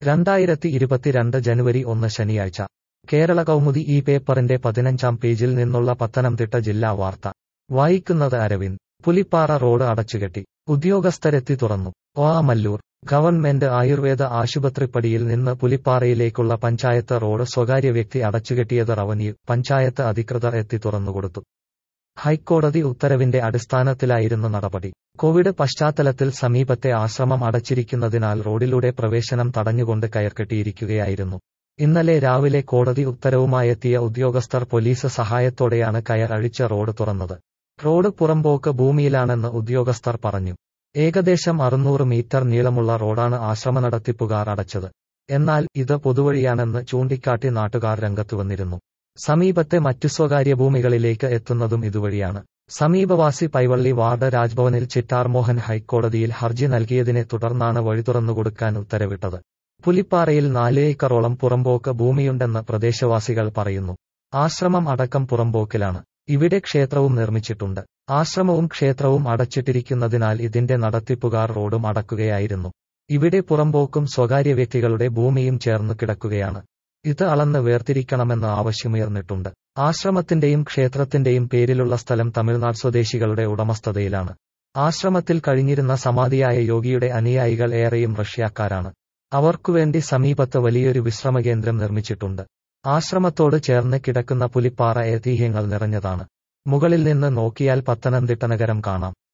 രണ്ടായിരത്തി ഇരുപത്തിരണ്ട് ജനുവരി ഒന്ന് ശനിയാഴ്ച കേരള കൗമുദി ഈ പേപ്പറിന്റെ പതിനഞ്ചാം പേജിൽ നിന്നുള്ള പത്തനംതിട്ട ജില്ലാ വാർത്ത വായിക്കുന്നത് അരവിന്ദ് പുലിപ്പാറ റോഡ് അടച്ചുകെട്ടി ഉദ്യോഗസ്ഥരെത്തി തുറന്നു ഓമല്ലൂർ ഗവൺമെന്റ് ആയുർവേദ ആശുപത്രിപ്പടിയിൽ നിന്ന് പുലിപ്പാറയിലേക്കുള്ള പഞ്ചായത്ത് റോഡ് സ്വകാര്യ വ്യക്തി അടച്ചുകെട്ടിയത് റവന്യൂ പഞ്ചായത്ത് അധികൃതർ എത്തി തുറന്നുകൊടുത്തു ഹൈക്കോടതി ഉത്തരവിന്റെ അടിസ്ഥാനത്തിലായിരുന്നു നടപടി കോവിഡ് പശ്ചാത്തലത്തിൽ സമീപത്തെ ആശ്രമം അടച്ചിരിക്കുന്നതിനാൽ റോഡിലൂടെ പ്രവേശനം തടഞ്ഞുകൊണ്ട് കയർകെട്ടിയിരിക്കുകയായിരുന്നു ഇന്നലെ രാവിലെ കോടതി ഉത്തരവുമായെത്തിയ ഉദ്യോഗസ്ഥർ പോലീസ് സഹായത്തോടെയാണ് കയർ അഴിച്ച റോഡ് തുറന്നത് റോഡ് പുറമ്പോക്ക് ഭൂമിയിലാണെന്ന് ഉദ്യോഗസ്ഥർ പറഞ്ഞു ഏകദേശം അറുന്നൂറ് മീറ്റർ നീളമുള്ള റോഡാണ് ആശ്രമ നടത്തിപ്പുകാർ അടച്ചത് എന്നാൽ ഇത് പൊതുവഴിയാണെന്ന് ചൂണ്ടിക്കാട്ടി നാട്ടുകാർ രംഗത്തുവന്നിരുന്നു സമീപത്തെ മറ്റു സ്വകാര്യ ഭൂമികളിലേക്ക് എത്തുന്നതും ഇതുവഴിയാണ് സമീപവാസി പൈവള്ളി വാർഡ് രാജ്ഭവനിൽ ചിറ്റാർ മോഹൻ ഹൈക്കോടതിയിൽ ഹർജി നൽകിയതിനെ തുടർന്നാണ് വഴി തുറന്നുകൊടുക്കാൻ ഉത്തരവിട്ടത് പുലിപ്പാറയിൽ നാല് ഏക്കറോളം പുറമ്പോക്ക് ഭൂമിയുണ്ടെന്ന് പ്രദേശവാസികൾ പറയുന്നു ആശ്രമം അടക്കം പുറമ്പോക്കിലാണ് ഇവിടെ ക്ഷേത്രവും നിർമ്മിച്ചിട്ടുണ്ട് ആശ്രമവും ക്ഷേത്രവും അടച്ചിട്ടിരിക്കുന്നതിനാൽ ഇതിന്റെ നടത്തിപ്പുകാർ റോഡും അടക്കുകയായിരുന്നു ഇവിടെ പുറമ്പോക്കും സ്വകാര്യ വ്യക്തികളുടെ ഭൂമിയും ചേർന്നു കിടക്കുകയാണ് ഇത് അളന്ന് വേർതിരിക്കണമെന്ന് ആവശ്യമുയർന്നിട്ടുണ്ട് ആശ്രമത്തിന്റെയും ക്ഷേത്രത്തിന്റെയും പേരിലുള്ള സ്ഥലം തമിഴ്നാട് സ്വദേശികളുടെ ഉടമസ്ഥതയിലാണ് ആശ്രമത്തിൽ കഴിഞ്ഞിരുന്ന സമാധിയായ യോഗിയുടെ അനുയായികൾ ഏറെയും റഷ്യക്കാരാണ് അവർക്കുവേണ്ടി സമീപത്ത് വലിയൊരു വിശ്രമകേന്ദ്രം നിർമ്മിച്ചിട്ടുണ്ട് ആശ്രമത്തോട് ചേർന്ന് കിടക്കുന്ന പുലിപ്പാറ ഐതിഹ്യങ്ങൾ നിറഞ്ഞതാണ് മുകളിൽ നിന്ന് നോക്കിയാൽ പത്തനംതിട്ട നഗരം കാണാം